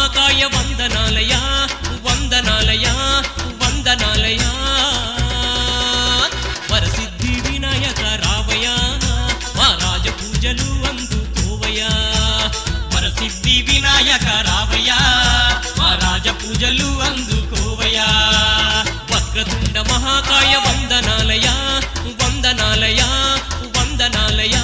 మహాకాయ వందనాలయా వందనాలయా వందనాలయా వరసిద్ధి వినాయక రావయా మా రాజ పూజలు అందుకోవయా వరసిద్ధి వినాయక రావయ్యా మా రాజ పూజలు అందుకోవయ్యా వక్రతుండ మహాకాయ వందనాలయా వందనాలయా వందనాలయా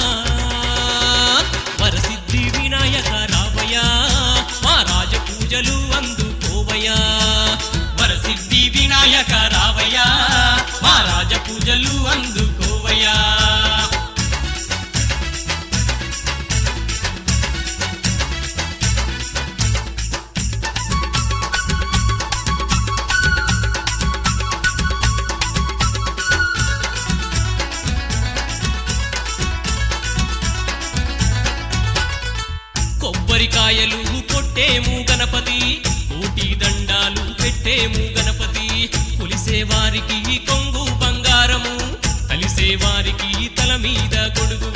వరసిద్ధి వినాయక రావయా మా రాజ పూజలు అందుకోవయా వరసిద్ధి వినాయక రావయ్యా మా రాజ పూజలు అందుకోవయ్యా కొబ్బరికాయలు కొట్టేము గణపతి కోటి దండాలు పెట్టేము గణపతి కొలిసే వారికి కొంగు బంగారము కలిసే వారికి తల మీద గొడుగు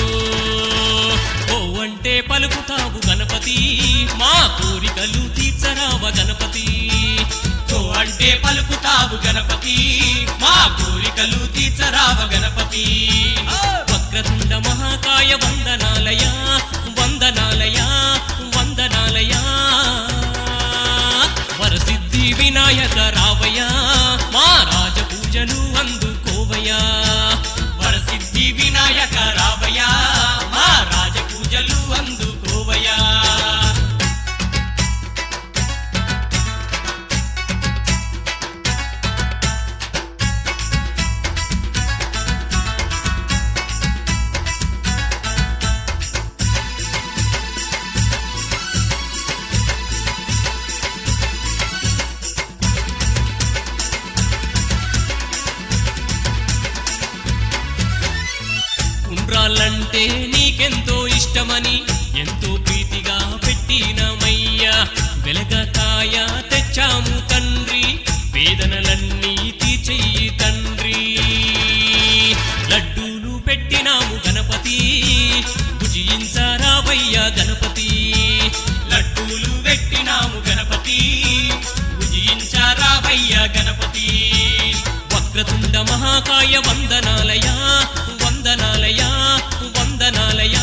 ఓ అంటే పలుకుతావు గణపతి మా కోరికలు తీర్చరావ గణపతి ఓ అంటే పలుకుతావు గణపతి మా కోరికలు తీర్చరావ గణపతి వక్రతుండ మహాకాయ వందనాలయా వందనాలయా వందనాలయా వరసిద్ధి వినాయక రావయ్యా మా రాజ పూజలు అందుకోవయ్యా వరసిద్ధి వినాయక రావయ్యా మా రాజ పూజలు అందుకోవయ్యా ఉండ్రాళ్ళంటే నీకెంతో ఇష్టమని ఎంతో ప్రీతిగా పెట్టినమయ్యా వెలగకాయ తెచ్చాము తండ్రి వేదనలన్నీ తీర్చెయ్యి తండ్రి లడ్డూలు పెట్టినాము గణపతి భుజించరావయ్యా గణపతి లడ్డూలు పెట్టినాము గణపతి భుజించారావయ్యా గణపతి వక్రతుండ మహాకాయ వందనాలయా వందనాలయా వందనాలయా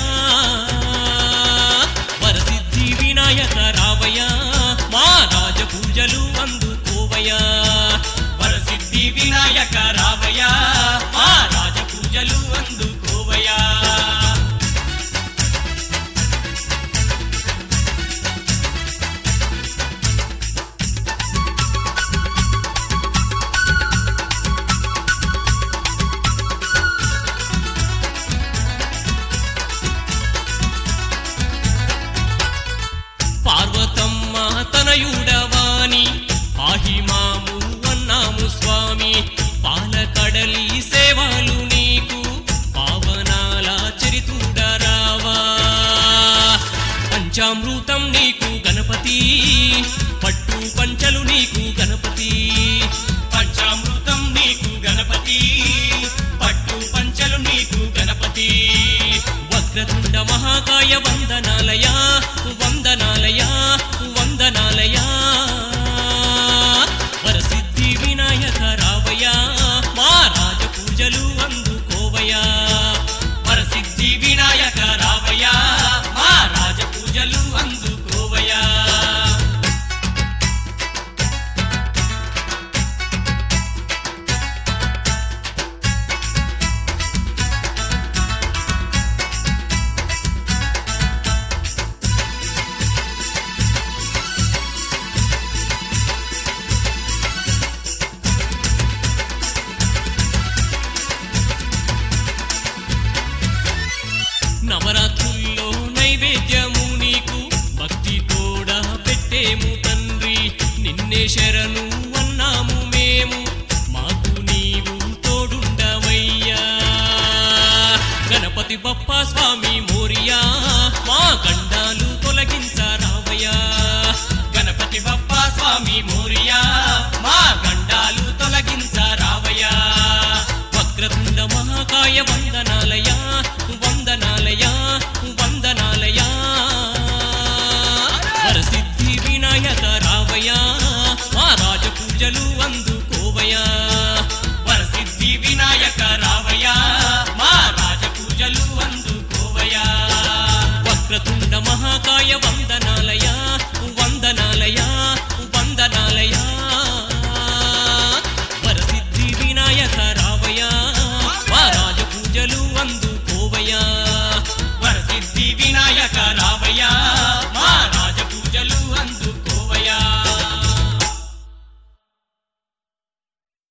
వరసిద్ధి వినాయక రావయ్యా మా రాజ పూజలు అందుకోవయ్యా వరసిద్ధి వినాయక రావయ్యా మా రాజ పూజలు అందుకోవయ్యా పార్వతమ్మ తనయుడవాని పాహిమాము అన్నాము స్వామి పాలకడలి సేవలు నీకు పావనాల చరితుడరావా పంచామృతం నీకు గణపతి పట్టు పంచలు నీకు గణపతి పంచామృతం నీకు గణపతి పట్టు పంచలు నీకు గణపతి వక్రతుండ మహాకాయ వందనాలయా వందనాలయా వందనాలయా వరసిద్ధి వినాయక రావయ్యా మా రాజ పూజలు అందుకోవయ్యా వరసిద్ధి వినాయక రావయ్యా మా రాజ పూజలు అందుకోవయ్యా నవరాత్రుల్లో నైవేద్యము నీకు భక్తి కూడా పెట్టేము తండ్రి నిన్నే శరణు అన్నాము మేము మాకు నీవు తోడుండవయ్యా గణపతి బప్ప స్వామి మోరియా మా గండాలు తొలగించరావయ్యా గణపతి బప్ప స్వామి మోరియా మా గండాలు తొలగించరావయ్యా వక్రతుండ మహాకాయ వందనాలయా వందనాలయా వందనాలయా వరసిద్ధి పూజలు అందుకోవయా వరసిద్ధి వినాయక